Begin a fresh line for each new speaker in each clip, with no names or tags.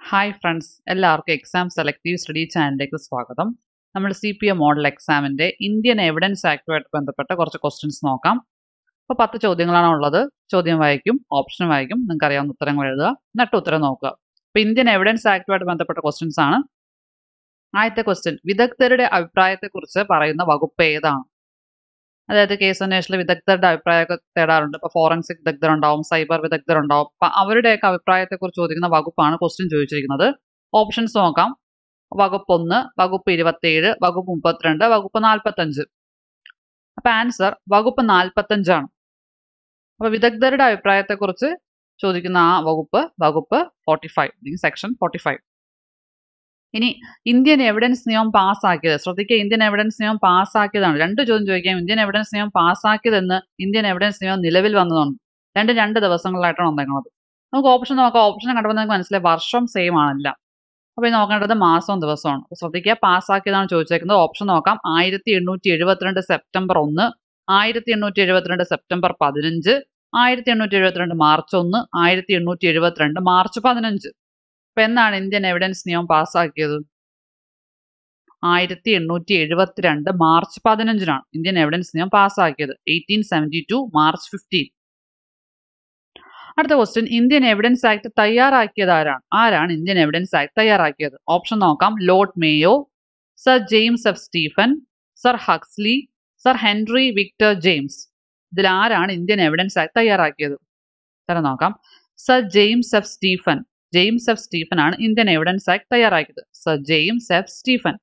hi friends എല്ലാവർക്കും exam selective study ചാനലിലേക്ക് സ്വാഗതം നമ്മൾ സി പി എം മോഡൽ എക്സാമിൻ്റെ ഇന്ത്യൻ എവിഡൻസ് ആക്ടുമായിട്ട് ബന്ധപ്പെട്ട കുറച്ച് ക്വസ്റ്റ്യൻസ് നോക്കാം അപ്പോൾ പത്ത് ചോദ്യങ്ങളാണ് ഉള്ളത് ചോദ്യം വായിക്കും ഓപ്ഷൻ വായിക്കും നിങ്ങൾക്ക് അറിയാവുന്ന ഉത്തരങ്ങൾ എഴുതുക എന്നിട്ട് ഉത്തരം നോക്കുക അപ്പോൾ ഇന്ത്യൻ എവിഡൻസ് ആക്ടുമായിട്ട് ബന്ധപ്പെട്ട ക്വസ്റ്റ്യൻസ് ആണ് ആദ്യത്തെ ക്വസ്റ്റ്യൻ വിദഗ്ധരുടെ അഭിപ്രായത്തെക്കുറിച്ച് പറയുന്ന വകുപ്പ് ഏതാണ് അതായത് കേസ് അന്വേഷണ വിദഗ്ധരുടെ അഭിപ്രായമൊക്കെ തേടാറുണ്ട് ഇപ്പോൾ ഫോറൻസിക് വിദഗ്ധരുണ്ടാവും സൈബർ വിദഗ്ധരുണ്ടാവും അപ്പം അവരുടെയൊക്കെ അഭിപ്രായത്തെക്കുറിച്ച് ചോദിക്കുന്ന വകുപ്പാണ് ക്വസ്റ്റ്യൻ ചോദിച്ചിരിക്കുന്നത് ഓപ്ഷൻസ് നോക്കാം വകുപ്പ് ഒന്ന് വകുപ്പ് ഇരുപത്തിയേഴ് വകുപ്പ് മുപ്പത്തിരണ്ട് വകുപ്പ് നാൽപ്പത്തഞ്ച് അപ്പം ആൻസർ വകുപ്പ് നാൽപ്പത്തഞ്ചാണ് അപ്പോൾ വിദഗ്ധരുടെ അഭിപ്രായത്തെക്കുറിച്ച് ചോദിക്കുന്ന ആ വകുപ്പ് വകുപ്പ് ഫോർട്ടി ഫൈവ് അല്ലെങ്കിൽ സെക്ഷൻ ഫോർട്ടി ഫൈവ് ഇനി ഇന്ത്യൻ എവിഡൻസ് നിയമം പാസ്സാക്കിയത് ശ്രദ്ധിക്കുക ഇന്ത്യൻ എവിഡൻസ് നിയമം പാസ്സാക്കിയതാണ് രണ്ട് ചോദ്യം ചോദിക്കാം ഇന്ത്യൻ എവിഡൻസ് നിയമം പാസ്സാക്കിയതെന്ന് ഇന്ത്യൻ എവിഡൻസ് നിയമം നിലവിൽ വന്നതാണ് രണ്ട് രണ്ട് ദിവസങ്ങളായിട്ടാണ് വന്നേക്കുന്നത് നമുക്ക് ഓപ്ഷൻ നോക്കാം ഓപ്ഷൻ കണ്ടപ്പോൾ നിങ്ങൾക്ക് മനസ്സിലായി വർഷം സെയിം ആണല്ല അപ്പോൾ ഇത് നോക്കേണ്ടത് മാസവും ദിവസമാണ് അപ്പോൾ ശ്രദ്ധിക്കുക പാസ്സാക്കിയതാണ് ചോദിച്ചേക്കുന്നത് ഓപ്ഷൻ നോക്കാം ആയിരത്തി എണ്ണൂറ്റി എഴുപത്തിരണ്ട് സെപ്റ്റംബർ ഒന്ന് ആയിരത്തി എണ്ണൂറ്റി എഴുപത്തിരണ്ട് സെപ്റ്റംബർ പതിനഞ്ച് ആയിരത്തി എണ്ണൂറ്റി എഴുപത്തിരണ്ട് മാർച്ച് ഒന്ന് ആയിരത്തി എണ്ണൂറ്റി എഴുപത്തിരണ്ട് മാർച്ച് പതിനഞ്ച് അപ്പൊ എന്നാണ് ഇന്ത്യൻ എവിഡൻസ് നിയമം പാസ്സാക്കിയത് ആയിരത്തി എണ്ണൂറ്റി എഴുപത്തിരണ്ട് മാർച്ച് പതിനഞ്ചിനാണ് ഇന്ത്യൻ എവിഡൻസ് നിയമം പാസ്സാക്കിയത് eighteen seventy two March fifteen അടുത്ത ക്വസ്റ്റ്യൻ ഇന്ത്യൻ എവിഡൻസ് ആക്ട് തയ്യാറാക്കിയത് ആരാണ് ആരാണ് ഇന്ത്യൻ എവിഡൻസ് ആക്ട് തയ്യാറാക്കിയത് ഓപ്ഷൻ നോക്കാം lord Mayo sir James F Stephen sir Huxley sir Henry Victor James ഇതിൽ ആരാണ് ഇന്ത്യൻ എവിഡൻസ് ആക്ട് തയ്യാറാക്കിയത് തരം നോക്കാം sir James F Stephen James F Stephen ആണ് ഇന്ത്യൻ എവിഡൻസ് ആക്ട് തയ്യാറാക്കിയത് സർ ജെയിംസ് എഫ് സ്റ്റീഫൻ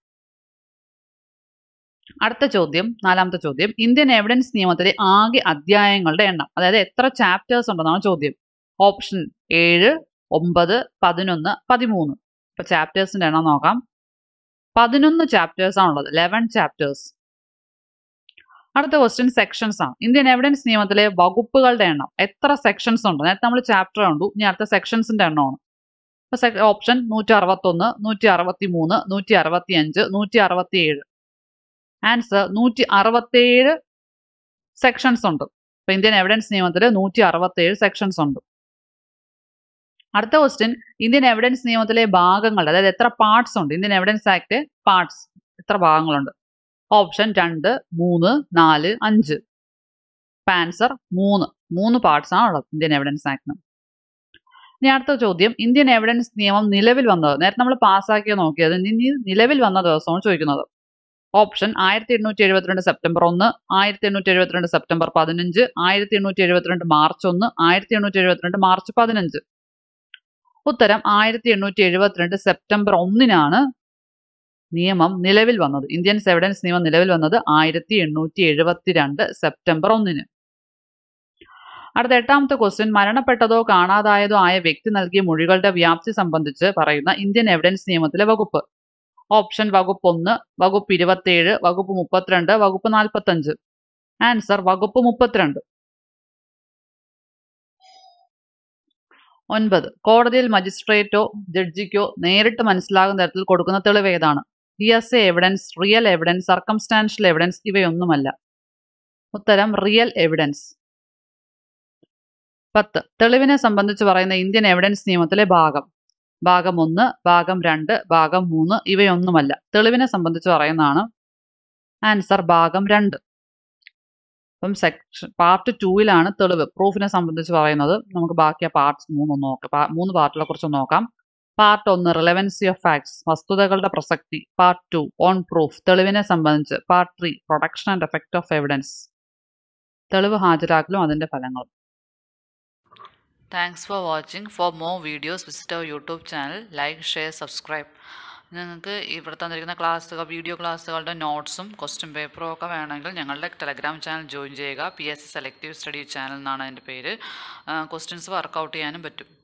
അടുത്ത ചോദ്യം നാലാമത്തെ ചോദ്യം ഇന്ത്യൻ എവിഡൻസ് നിയമത്തിലെ ആകെ അധ്യായങ്ങളുടെ എണ്ണം അതായത് എത്ര ചാപ്റ്റേഴ്സ് ഉണ്ടെന്നാണ് ചോദ്യം ഓപ്ഷൻ ഏഴ് ഒമ്പത് പതിനൊന്ന് പതിമൂന്ന് ഇപ്പൊ ചാപ്റ്റേഴ്സിന്റെ എണ്ണം നോക്കാം പതിനൊന്ന് ചാപ്റ്റേഴ്സ് ആണുള്ളത് ലെവൻ ചാപ്റ്റേഴ്സ് അടുത്ത ക്വസ്റ്റ്യൻ സെക്ഷൻസ് ആണ് ഇന്ത്യൻ എവിഡൻസ് നിയമത്തിലെ വകുപ്പുകളുടെ എണ്ണം എത്ര സെക്ഷൻസ് ഉണ്ട് നേരത്തെ നമ്മൾ ചാപ്റ്റർ കണ്ടു ഇനി അടുത്ത സെക്ഷൻസിന്റെ എണ്ണമാണ് ഇപ്പൊ ഓപ്ഷൻ നൂറ്റി അറുപത്തൊന്ന് നൂറ്റി അറുപത്തി മൂന്ന് നൂറ്റി അറുപത്തി അഞ്ച് നൂറ്റി അറുപത്തി ഏഴ് ആൻസർ നൂറ്റി അറുപത്തേഴ് സെക്ഷൻസ് ഉണ്ട് ഇപ്പൊ ഇന്ത്യൻ എവിഡൻസ് നിയമത്തിൽ നൂറ്റി അറുപത്തേഴ് സെക്ഷൻസ് ഉണ്ട് അടുത്ത ക്വസ്റ്റ്യൻ ഇന്ത്യൻ എവിഡൻസ് നിയമത്തിലെ ഭാഗങ്ങൾ അതായത് എത്ര പാർട്സ് ഉണ്ട് ഇന്ത്യൻ എവിഡൻസ് ആക്ട് പാർട്സ് എത്ര ഭാഗങ്ങളുണ്ട് ഓപ്ഷൻ രണ്ട് മൂന്ന് നാല് അഞ്ച് ആൻസർ മൂന്ന് മൂന്ന് പാർട്സ് ആണ് ഉള്ളത് ഇന്ത്യൻ എവിഡൻസ് ആക്ടിന് ഇനി അടുത്ത ചോദ്യം ഇന്ത്യൻ എവിഡൻസ് നിയമം നിലവിൽ വന്നത് നേരത്തെ നമ്മൾ പാസ്സാക്കിയ നോക്കിയത് ഇനി നിലവിൽ വന്ന ദിവസമാണ് ചോദിക്കുന്നത് ഓപ്ഷൻ ആയിരത്തി എണ്ണൂറ്റി എഴുപത്തിരണ്ട് സെപ്റ്റംബർ ഒന്ന് ആയിരത്തി എണ്ണൂറ്റി എഴുപത്തിരണ്ട് സെപ്റ്റംബർ പതിനഞ്ച് ആയിരത്തി എണ്ണൂറ്റി എഴുപത്തിരണ്ട് മാർച്ച് ഒന്ന് ആയിരത്തി എണ്ണൂറ്റി എഴുപത്തിരണ്ട് മാർച്ച് പതിനഞ്ച് ഉത്തരം ആയിരത്തി എണ്ണൂറ്റി എഴുപത്തിരണ്ട് സെപ്റ്റംബർ ഒന്നിനാണ് നിയമം നിലവിൽ വന്നത് ഇന്ത്യൻ എവിഡൻസ് നിയമം നിലവിൽ വന്നത് ആയിരത്തി എണ്ണൂറ്റി എഴുപത്തിരണ്ട് സെപ്റ്റംബർ ഒന്നിന് അടുത്ത എട്ടാമത്തെ ക്വസ്റ്റ്യൻ മരണപ്പെട്ടതോ കാണാതായതോ ആയ വ്യക്തി നൽകിയ മൊഴികളുടെ വ്യാപ്തി സംബന്ധിച്ച് പറയുന്ന ഇന്ത്യൻ എവിഡൻസ് നിയമത്തിലെ വകുപ്പ് ഓപ്ഷൻ വകുപ്പ് ഒന്ന് വകുപ്പ് ഇരുപത്തിയേഴ് വകുപ്പ് മുപ്പത്തിരണ്ട് വകുപ്പ് നാൽപ്പത്തഞ്ച് ആൻസർ വകുപ്പ് മുപ്പത്തിരണ്ട് ഒൻപത് കോടതിയിൽ മജിസ്ട്രേറ്റോ ജഡ്ജിക്കോ നേരിട്ട് മനസ്സിലാകുന്ന തരത്തിൽ കൊടുക്കുന്ന തെളിവ് ഏതാണ് hearsay evidence real evidence circumstantial evidence ഇവയൊന്നുമല്ല ഉത്തരം റിയൽ എവിഡൻസ് പത്ത് തെളിവിനെ സംബന്ധിച്ച് പറയുന്ന ഇന്ത്യൻ എവിഡൻസ് നിയമത്തിലെ ഭാഗം ഭാഗം ഒന്ന് ഭാഗം രണ്ട് ഭാഗം മൂന്ന് ഇവയൊന്നുമല്ല തെളിവിനെ സംബന്ധിച്ച് പറയുന്നതാണ് ആൻസർ ഭാഗം രണ്ട് അപ്പം സെക്ഷൻ പാർട്ട് ടൂവിലാണ് തെളിവ് പ്രൂഫിനെ സംബന്ധിച്ച് പറയുന്നത് നമുക്ക് ബാക്കി ആ പാർട്സ് മൂന്നൊന്ന് നോക്കാം മൂന്ന് പാർട്ടിനെ കുറിച്ച് നോക്കാം പാർട്ട് ഒന്ന് റിലവൻസി ഓഫ് ഫാക്ട്സ് വസ്തുതകളുടെ പ്രസക്തി പാർട്ട് ടു ഓൺ പ്രൂഫ് തെളിവിനെ സംബന്ധിച്ച് part three production and effect of evidence തെളിവ് ഹാജരാക്കലും അതിൻ്റെ ഫലങ്ങളും thanks for watching for more videos visit our YouTube channel like share subscribe നിങ്ങൾക്ക് ഇവിടെ തന്നിരിക്കുന്ന ക്ലാസ്സുകൾ വീഡിയോ ക്ലാസ്സുകളുടെ നോട്ട്സും ക്വസ്റ്റ്യൻ പേപ്പറും ഒക്കെ വേണമെങ്കിൽ ഞങ്ങളുടെ ടെലഗ്രാം ചാനൽ ജോയിൻ ചെയ്യുക P S C selective study channel എന്നാണ് അതിൻ്റെ പേര് ക്വസ്റ്റ്യൻസ് വർക്കൗട്ട് ചെയ്യാനും പറ്റും